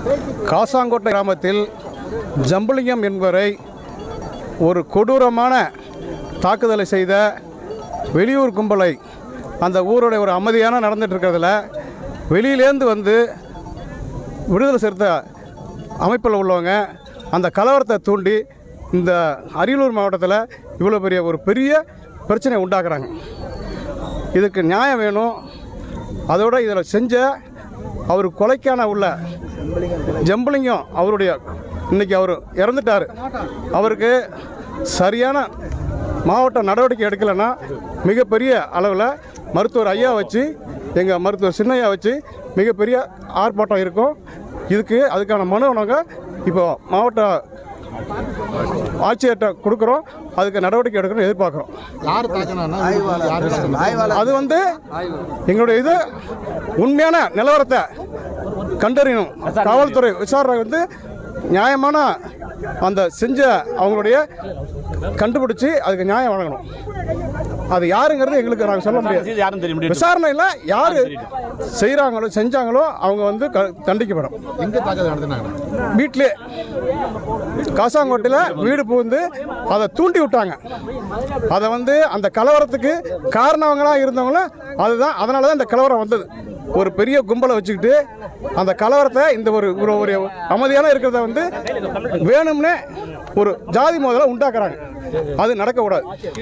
காசாங்கோட்டை கிராமத்தில் ஜம்புலிங்கம் என்பவரை ஒரு கொடூரமான தாக்குதலை செய்த வெளியூர் கும்பலை அந்த ஊருடைய ஒரு அமைதியான நடந்துட்டு இருக்கிறதுல வெளியிலேருந்து வந்து விடுதலை சிறுத்தை அமைப்பில் உள்ளவங்க அந்த கலவரத்தை தூண்டி இந்த அரியலூர் மாவட்டத்தில் இவ்வளோ பெரிய ஒரு பெரிய பிரச்சனை உண்டாக்குறாங்க இதுக்கு நியாயம் வேணும் அதோட இதில் செஞ்ச அவர் கொலைக்கான உள்ள ஜம்புலிங்கம் அவருடைய இன்னைக்கு அவர் இறந்துட்டார் அவருக்கு சரியான மாவட்ட நடவடிக்கை எடுக்கலைன்னா மிகப்பெரிய அளவில் மருத்துவர் ஐயா வச்சு எங்கள் மருத்துவர் சின்னையா வச்சு மிகப்பெரிய ஆர்ப்பாட்டம் இருக்கும் இதுக்கு அதுக்கான மனு நாங்கள் இப்போ மாவட்ட ஆட்சியர்கிட்ட கொடுக்குறோம் அதுக்கு நடவடிக்கை எடுக்கணும்னு எதிர்பார்க்குறோம் யார் தாக்கினா யார் தாக்குனா? அது வந்து எங்களுடைய இது உண்மையான நிலவரத்தை கண்டறியணும் காவல்துறை விசாரணை வந்து நியாயமான அந்த செஞ்ச அவங்களுடைய கண்டுபிடிச்சு அதுக்கு நியாயம் வழங்கணும் அது யாருங்கிறது எங்களுக்கு நாங்கள் சொல்ல முடியாது யாரும் தெரிய முடியும் விசாரணையில் யார் செய்கிறாங்களோ செஞ்சாங்களோ அவங்க வந்து க- தண்டிக்கப்படும் எங்க தாக்குதல் நடத்தினாங்க வீட்டிலே காசாங்கோட்டையில் வீடு புகுந்து அதை தூண்டி விட்டாங்க அதை வந்து அந்த கலவரத்துக்கு காரணவங்களாக இருந்தவங்களும் அதுதான் அதனால தான் இந்த கலவரம் வந்தது ஒரு பெரிய கும்பலை வச்சுக்கிட்டு அந்த கலவரத்தை இந்த ஒரு ஒரு ஒரு அமைதியான இருக்கிறத வந்து வேணும்னே ஒரு ஜாதி மோதலை உண்டாக்குறாங்க அது நடக்கக்கூடாது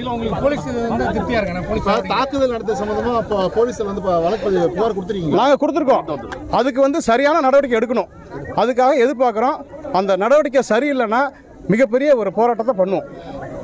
இப்ப தாக்குதல் நடத்த சம்பந்தமா போ- போலீஸ்ல வந்து இப்ப வழக்கு பதிவு புகார் கொடுத்துருக்கீங்க நாங்கள் கொடுத்துருக்கோம் அதுக்கு வந்து சரியான நடவடிக்கை எடுக்கணும் அதுக்காக எதிர்பார்க்குறோம் அந்த நடவடிக்கை சரியில்லைன்னா மிகப்பெரிய ஒரு போராட்டத்தை பண்ணுவோம்